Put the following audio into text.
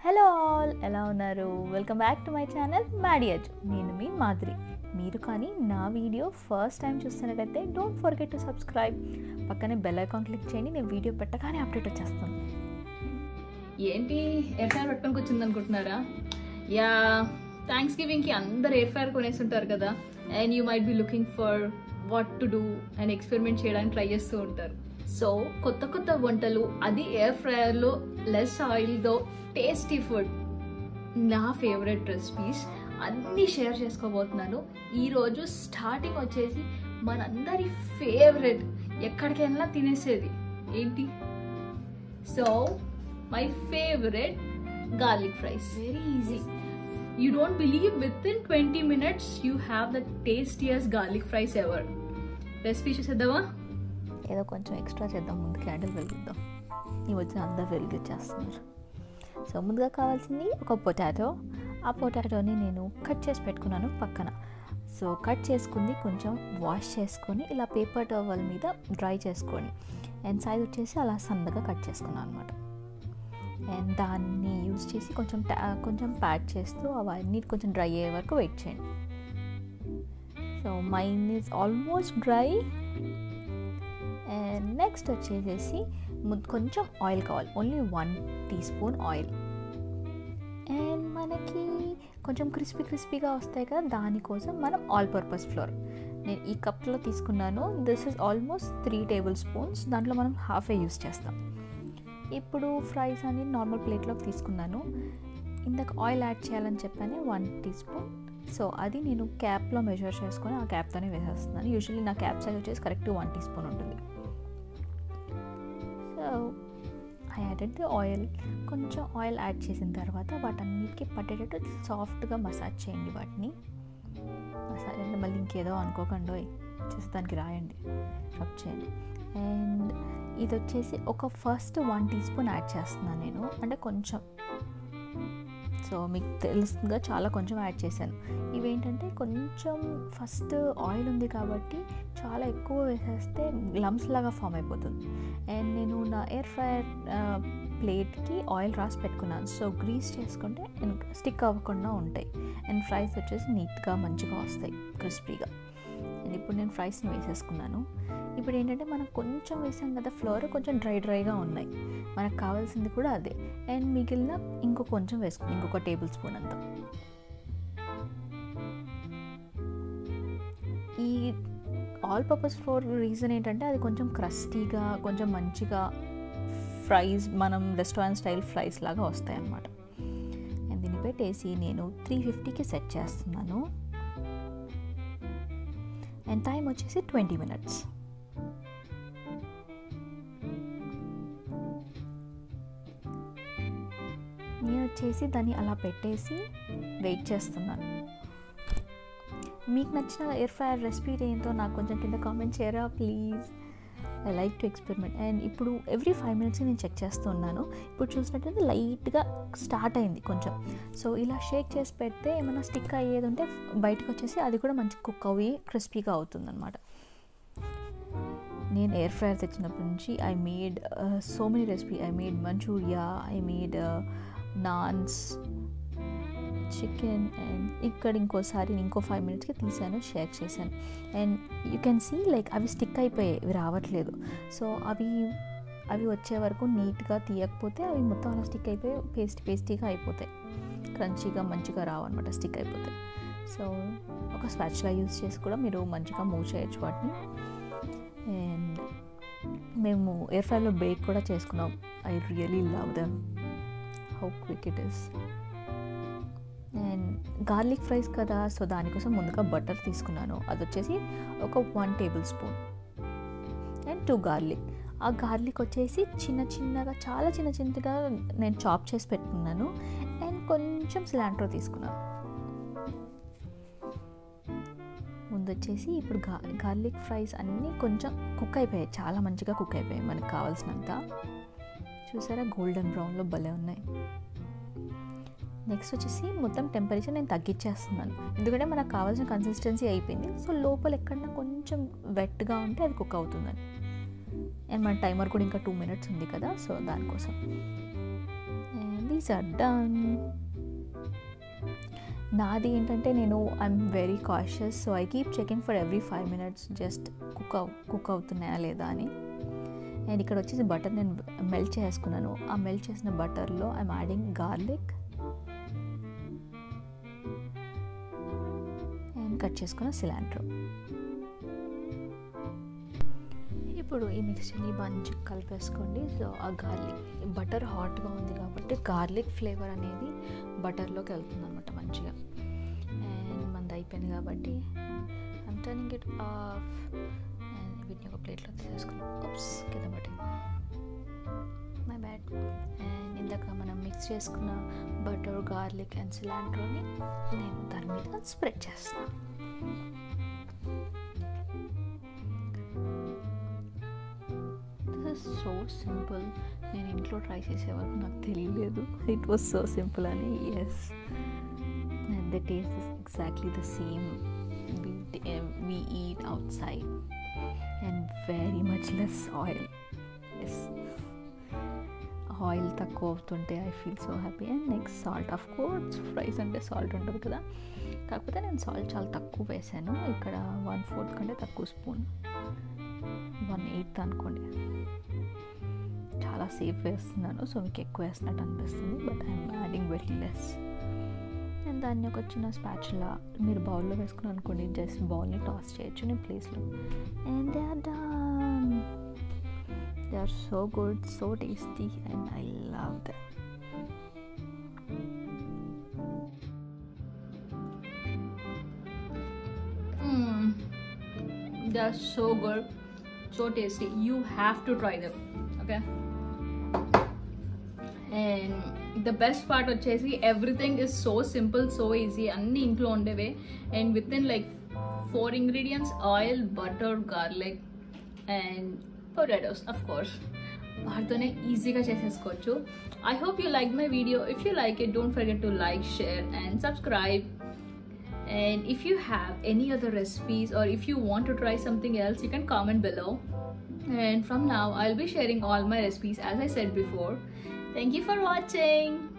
Hello all ఎలా ఉన్నారు welcome back to my channel మ్యాడియజ్ నేను మీ మాధురి మీరు కానీ నా వీడియో ఫస్ట్ టైం చూస్తున్నట్టయితే డోంట్ ఫర్గెట్ టు సబ్స్క్రైబ్ పక్కనే బెల్ ఐకాన్ క్లిక్ చేయండి నేను వీడియో పెట్టగానే అప్డేట్ వచ్చేస్తాను ఏంటి ఎయిర్ ఫ్రైర్ పట్టుకొని కూర్చుంది అనుకుంటున్నారా యా థ్యాంక్స్ గివింగ్కి అందరు ఎయిర్ ఫ్రైర్ కొనేసి ఉంటారు కదా and you might be looking for what to do and experiment చేయడానికి ట్రై చేస్తూ ఉంటారు సో కొత్త కొత్త వంటలు అది ఎయిర్ ఫ్రైయర్లో లెస్ ఆయిల్తో టేస్టీ ఫుడ్ నా ఫేవరెట్ రెసిపీస్ అన్నీ షేర్ చేసుకోబోతున్నాను ఈరోజు స్టార్టింగ్ వచ్చేసి మనందరి ఫేవరెట్ ఎక్కడికైనా తినేసేది ఏంటి so my favourite garlic fries very easy you don't believe with in twenty minutes you have the tastiest garlic fries ever recipe చూసేద్దామా ఏదో కొంచెం ఎక్స్ట్రా చేద్దాం ముందు క్యాండిల్ వెలిగిద్దాం ఈ వచ్చిన అందరు వెలిగించేస్తున్నారు సో ముందుగా కావాల్సింది ఒక పొటాటో ఆ పొటాటోని నేను కట్ చేసి పెట్టుకున్నాను పక్కన సో కట్ చేసుకుంది కొంచెం వాష్ చేసుకొని ఇలా పేపర్ టవల్ మీద డ్రై చేసుకొని అండ్ సైజ్ వచ్చేసి అలా సన్నగా కట్ చేసుకున్నాను అనమాట అండ్ దాన్ని యూజ్ చేసి కొంచెం టా- కొంచెం ప్యాక్ చేస్తూ అవన్నీ కొంచెం డ్రై అయ్యే వరకు వెయిట్ చేయండి so mine is almost dry and next వచ్చేసేసి ము- కొంచెం ఆయిల్ కావాలి only one tea spoon oil and మనకి కొంచెం క్రిస్పీ క్రిస్పీగా వస్తాయి కదా దానికోసం మనం ఆల్ పర్పస్ ఫ్లోర్ నేను ఈ కప్లో తీసుకున్నాను this is almost three table spoons దాంట్లో మనం హాఫ్ ఏ యూస్ చేస్తాం ఇప్పుడు ఫ్రైస్ అని నార్మల్ ప్లేట్లోకి తీసుకున్నాను ఇందాక ఆయిల్ యాడ్ చేయాలని చెప్పాను వన్ టీ స్పూన్ సో అది నేను క్యాప్లో మెజర్ చేసుకొని ఆ క్యాప్తోనే వేసేస్తున్నాను యూజువల్లీ నా క్యాప్ సైజ్ వచ్చేసి కరెక్ట్ వన్ టీ స్పూన్ ఉంటుంది so I added the oil కొంచెం ఆయిల్ యాడ్ చేసిన తర్వాత వాటన్నిటికీ పట్టేటట్టు సాఫ్ట్గా మసాజ్ చేయండి వాటిని మసాజ్ అంటే మళ్ళీ ఇంకేదో అనుకోకుండా చేసి దానికి రాయండి రబ్ చేయండి అండ్ ఇది వచ్చేసి ఒక first one tea spoon add చేస్తున్నాను నేను అంటే కొంచెం సో మీకు తెలుస్తుందిగా చాలా కొంచెం యాడ్ చేశాను ఇవేంటంటే కొంచెం ఫస్ట్ ఆయిల్ ఉంది కాబట్టి చాలా ఎక్కువ వేసేస్తే లమ్స్ లాగా ఫామ్ అయిపోతుంది అండ్ నేను నా ఎయిర్ ఫ్రైయర్ ప్లేట్కి ఆయిల్ రాసి పెట్టుకున్నాను సో గ్రీస్ చేసుకుంటే స్టిక్ అవ్వకుండా ఉంటాయి అండ్ ఫ్రైస్ వచ్చేసి నీట్గా మంచిగా వస్తాయి క్రిస్పీగా అండ్ ఇప్పుడు నేను ఫ్రైస్ని వేసేసుకున్నాను ఇప్పుడు ఏంటంటే మనం కొంచెం వేసాం కదా ఫ్లోర్ కొంచెం డ్రై డ్రైగా ఉన్నాయి మనకు కావాల్సింది కూడా అదే అండ్ మిగిలిన ఇంకో కొంచెం వేసుకున్నాం ఇంకొక టేబుల్ స్పూన్ అంతా ఈ ఆల్ పర్పస్ ఫ్లోర్ రీజన్ ఏంటంటే అది కొంచెం క్రస్టీగా కొంచెం మంచిగా ఫ్రైస్ మనం రెస్టారెంట్ స్టైల్ ఫ్రైస్ లాగా వస్తాయి అన్నమాట అండ్ దీన్ని పెట్టేసి నేను త్రీ ఫిఫ్టీకి సెట్ చేస్తున్నాను అండ్ టైం వచ్చేసి ట్వంటీ మినిట్స్ నేను వచ్చేసి దాన్ని అలా పెట్టేసి వెయిట్ చేస్తున్నాను మీకు నచ్చిన ఎయిర్ ఫ్రైయర్ రెసిపీ ఏంటో నాకు కొంచెం కింద కామెంట్ చేయరా please I like to experiment and ఇప్పుడు ఎవ్రీ ఫైవ్ మినిట్స్ నేను చెక్ చేస్తున్నాను ఇప్పుడు చూసినట్లయితే లైట్గా స్టార్ట్ అయింది కొంచెం సో ఇలా షేక్ చేసి పెడితే ఏమైనా స్టిక్ అయ్యేది ఉంటే బయటకు వచ్చేసి అది కూడా మంచి కుక్ అయ్యి క్రిస్పీగా అవుతుంది అనమాట నేను ఎయిర్ ఫ్రైయర్ తెచ్చినప్పటి నుంచి I made so many recipe I made Manchuria I made naans chicken and ఇక్కడ ఇంకోసారి ఇంకో ఫైవ్ మినిట్స్కి తీసాను షేర్ చేశాను and you can see like అవి స్టిక్ అయిపోయాయి ఇవి రావట్లేదు సో అవి అవి వచ్చే వరకు నీట్గా తీయకపోతే అవి మొత్తం అలా స్టిక్ అయిపోయి పేస్ట్ పేస్టీగా అయిపోతాయి క్రంచీగా మంచిగా రావు అనమాట స్టిక్ అయిపోతాయి సో ఒక స్పాచ్లా యూస్ చేసి కూడా మీరు మంచిగా మూవ్ చేయొచ్చు వాటిని అండ్ మేము ఎయిర్ ఫ్రైలో బేక్ కూడా చేసుకున్నాం I really love them how quick it is and garlic fries కదా సో దానికోసం ముందుగా బటర్ తీసుకున్నాను అది వచ్చేసి ఒక one table spoon and two garlic ఆ గార్లిక్ వచ్చేసి చిన్న చిన్నగా చాలా చిన్న చిన్నగా నేను చాప్ చేసి పెట్టుకున్నాను అండ్ కొంచెం సిలాంట్రో తీసుకున్నాను ముందు వచ్చేసి ఇప్పుడు గా గార్లిక్ ఫ్రైస్ అన్నీ కొంచెం కుక్ అయిపోయాయి చాలా మంచిగా కుక్ అయిపోయాయి మనకు కావాల్సినంత చూసారా గోల్డెన్ బ్రౌన్లో భలే ఉన్నాయి నెక్స్ట్ వచ్చేసి మొత్తం టెంపరేచర్ నేను తగ్గించేస్తున్నాను ఎందుకంటే మనకు కావాల్సిన కన్సిస్టెన్సీ అయిపోయింది సో లోపల ఎక్కడన్నా కొంచెం వెట్గా ఉంటే అది కుక్ అవుతుందని అండ్ మన టైమర్ కూడా ఇంకా టూ మినిట్స్ ఉంది కదా సో దానికోసం అండ్ దీస్ ఆర్ డన్ నాది ఏంటంటే నేను I'm very cautious so I keep checking for every five minutes just cook cook అవుతున్నాయా లేదా అని అండ్ ఇక్కడ వచ్చేసి బటర్ నేను మెల్ట్ చేసుకున్నాను ఆ మెల్ట్ చేసిన బటర్లో I'm adding garlic and cut చేసుకున్న సిలాంట్రో ఇప్పుడు ఈ మిక్సీని మంచిగా కలిపేసుకోండి సో ఆ గార్లిక్ బటర్ హాట్గా ఉంది కాబట్టి గార్లిక్ ఫ్లేవర్ అనేది బటర్లోకి వెళ్తుంది అనమాట మంచిగా అండ్ మనది అయిపోయింది కాబట్టి I'm turning it off and వీటిని ఒక ప్లేట్లో తీసేసుకున్నాం ఉప్స్ కింద పట్టి మై బ్యాడ్ అండ్ ఇందాక మనం మిక్స్ చేసుకున్న బటర్ గార్లిక్ అండ్ సిలాంట్రోని నేను దాని మీద స్ప్రెడ్ చేస్తాను దిస్ సో సింపుల్ నేను ఇంట్లో ట్రై చేసే వరకు నాకు తెలియలేదు ఇట్ వాస్ సో సింపుల్ అని yes and the taste is exactly the same we eat outside and very much less oil yes oil తక్కువ అవుతుంటే I feel so happy and next salt of course fries అంటే salt ఉంటుంది కదా కాకపోతే నేను salt చాలా తక్కువ వేసాను ఇక్కడ వన్ ఫోర్త్ కంటే తక్కువ స్పూన్ వన్ ఎయిత్ అనుకోండి చాలా సేఫ్ వేస్తున్నాను సో మీకు ఎక్కువ వేసినట్టు అనిపిస్తుంది but I'm adding very less and దాన్ని ఒక చిన్న స్పాచ్లా మీరు బౌల్లో వేసుకుని అనుకోండి జస్ట్ బౌల్ని టాస్ చేయొచ్చు నేను ప్లేస్లో and they are done they are so good so tasty and I love them Mm. They're so good, so tasty. You have to try them. Okay. And the best part వచ్చేసి everything is so simple so easy అన్ని ఇంట్లో ఉండేవే and with in like four ingredients oil butter garlic and potatoes of course వాటితోనే ఈజీగా చేసేసుకోవచ్చు I hope you like my video if you like it don't forget to like share and subscribe and if you have any other recipes or if you want to try something else you can comment below and from now i'll be sharing all my recipes as i said before thank you for watching